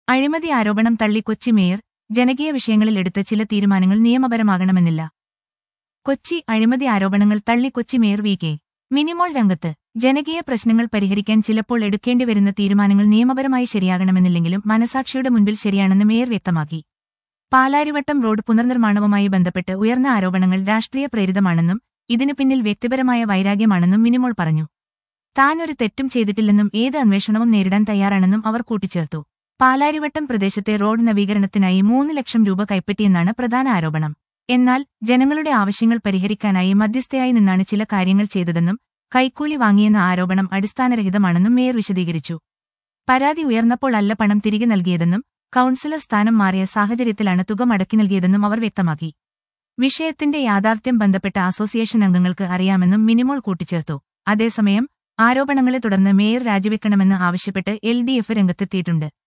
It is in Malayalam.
അഴിമതി ആരോപണം തള്ളി കൊച്ചി മേയർ ജനകീയ വിഷയങ്ങളിൽ എടുത്ത ചില തീരുമാനങ്ങൾ നിയമപരമാകണമെന്നില്ല കൊച്ചി അഴിമതി ആരോപണങ്ങൾ തള്ളി Kochi mayor V K Minimol രംഗത്ത് ജനകീയ പ്രശ്നങ്ങൾ പരിഹരിക്കാൻ ചിലപ്പോൾ എടുക്കേണ്ടി വരുന്ന തീരുമാനങ്ങൾ നിയമപരമായി ശരിയാകണമെന്നില്ലെങ്കിലും മനസാക്ഷിയുടെ മുൻപിൽ ശരിയാണെന്ന് മേയർ വ്യക്തമാക്കി പാലാരിവട്ടം റോഡ് പുനർനിർമ്മാണവുമായി ബന്ധപ്പെട്ട് ഉയർന്ന ആരോപണങ്ങൾ രാഷ്ട്രീയ പ്രേരിതമാണെന്നും ഇതിനു പിന്നിൽ വ്യക്തിപരമായ വൈരാഗ്യമാണെന്നും മിനിമോൾ പറഞ്ഞു താൻ ഒരു തെറ്റും ചെയ്തിട്ടില്ലെന്നും ഏത് അന്വേഷണവും നേരിടാൻ തയ്യാറാണെന്നും അവർ കൂട്ടിച്ചേർത്തു പാലാരിവട്ടം പ്രദേശത്തെ റോഡ് നവീകരണത്തിനായി മൂന്ന് ലക്ഷം രൂപ കൈപ്പറ്റിയെന്നാണ് പ്രധാന ആരോപണം എന്നാൽ ജനങ്ങളുടെ ആവശ്യങ്ങൾ പരിഹരിക്കാനായി മധ്യസ്ഥയായി നിന്നാണ് ചില കാര്യങ്ങൾ ചെയ്തതെന്നും കൈക്കൂലി വാങ്ങിയെന്ന ആരോപണം അടിസ്ഥാനരഹിതമാണെന്നും മേയർ വിശദീകരിച്ചു പരാതി ഉയർന്നപ്പോൾ അല്ല പണം തിരികെ നൽകിയതെന്നും കൌൺസിലർ സ്ഥാനം മാറിയ സാഹചര്യത്തിലാണ് തുക മടക്കി നൽകിയതെന്നും അവർ വ്യക്തമാക്കി വിഷയത്തിന്റെ യാഥാർത്ഥ്യം ബന്ധപ്പെട്ട അസോസിയേഷൻ അംഗങ്ങൾക്ക് അറിയാമെന്നും മിനിമോൾ കൂട്ടിച്ചേർത്തു അതേസമയം ആരോപണങ്ങളെ തുടർന്ന് മേയർ രാജിവെക്കണമെന്ന് ആവശ്യപ്പെട്ട് എൽ ഡി എഫ് രംഗത്തെത്തിയിട്ടുണ്ട്